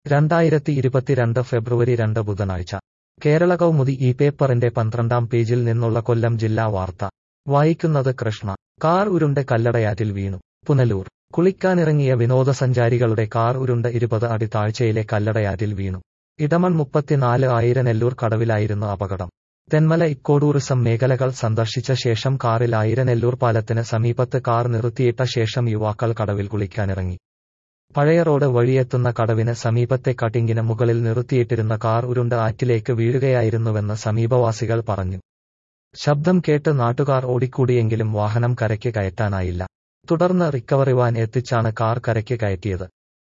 രണ്ടായിരത്തി ഇരുപത്തിരണ്ട് ഫെബ്രുവരി രണ്ട് ബുധനാഴ്ച കേരള കൗമുദി ഈ പേപ്പറിന്റെ പന്ത്രണ്ടാം പേജിൽ നിന്നുള്ള കൊല്ലം ജില്ലാ വാർത്ത വായിക്കുന്നത് കൃഷ്ണ കാർ ഉരുണ്ട് കല്ലടയാറ്റിൽ വീണു പുനലൂർ കുളിക്കാനിറങ്ങിയ വിനോദസഞ്ചാരികളുടെ കാർ ഉരുണ്ട് ഇരുപത് അടി താഴ്ചയിലെ കല്ലടയാറ്റിൽ വീണു ഇടമൺ മുപ്പത്തിനാല് ആയിരനെല്ലൂർ കടവിലായിരുന്നു അപകടം തെന്മല ഇക്കോ ടൂറിസം മേഖലകൾ സന്ദർശിച്ച ശേഷം കാറിൽ ആയിരനെല്ലൂർ പാലത്തിന് സമീപത്ത് കാർ നിർത്തിയിട്ട ശേഷം യുവാക്കൾ കടവിൽ കുളിക്കാനിറങ്ങി പഴയ റോഡ് വഴിയെത്തുന്ന കടവിന് സമീപത്തെ കട്ടിങ്ങിന് മുകളിൽ നിർത്തിയിട്ടിരുന്ന കാർ ഉരുണ്ട് ആറ്റിലേക്ക് വീഴുകയായിരുന്നുവെന്ന് സമീപവാസികൾ പറഞ്ഞു ശബ്ദം കേട്ട് നാട്ടുകാർ ഓടിക്കൂടിയെങ്കിലും വാഹനം കരയ്ക്ക് കയറ്റാനായില്ല തുടർന്ന് റിക്കവറി വാൻ എത്തിച്ചാണ് കാർ കരയ്ക്ക് കയറ്റിയത്